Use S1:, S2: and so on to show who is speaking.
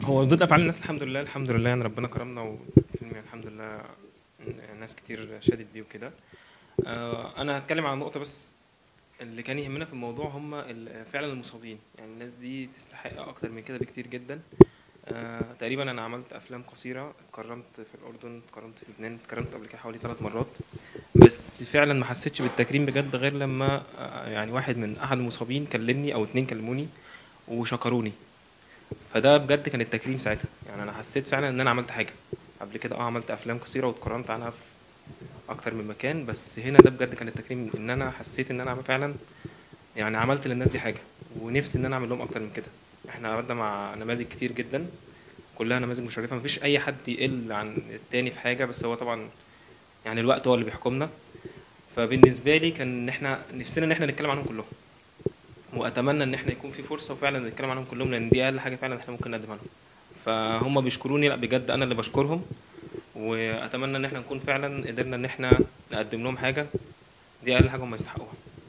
S1: هو ردود افعال الناس الحمد لله الحمد لله يعني ربنا كرمنا والفيلم يعني الحمد لله ناس كتير شادت بيه وكده آه، انا هتكلم عن نقطه بس اللي كان يهمنا في الموضوع هم ال- فعلا المصابين يعني الناس دي تستحق اكتر من كده بكتير جدا آه، تقريبا انا عملت افلام قصيره اتكرمت في الاردن اتكرمت في لبنان اتكرمت قبل كده حوالي ثلاث مرات بس فعلا ما حسيتش بالتكريم بجد غير لما آه، يعني واحد من احد المصابين كلمني او اتنين كلموني وشكروني فده بجد كان التكريم ساعتها يعني انا حسيت فعلا ان انا عملت حاجه قبل كده اه عملت افلام قصيره واتكرمت عنها في اكتر من مكان بس هنا ده بجد كان التكريم ان انا حسيت ان انا فعلا يعني عملت للناس دي حاجه ونفسي ان انا اعمل لهم اكتر من كده احنا عملنا مع نماذج كتير جدا كلها نماذج مشرفه مفيش اي حد يقل عن التاني في حاجه بس هو طبعا يعني الوقت هو اللي بيحكمنا فبالنسبه لي كان ان احنا نفسنا ان احنا نتكلم عنهم كلهم واتمنى ان احنا يكون في فرصه وفعلا نتكلم عنهم كلهم لان دي اقل حاجه فعلا احنا ممكن نقدمها لهم فهم بيشكروني لا بجد انا اللي بشكرهم واتمنى ان احنا نكون فعلا قدرنا ان احنا نقدم لهم حاجه دي اقل حاجه هم يستحقوها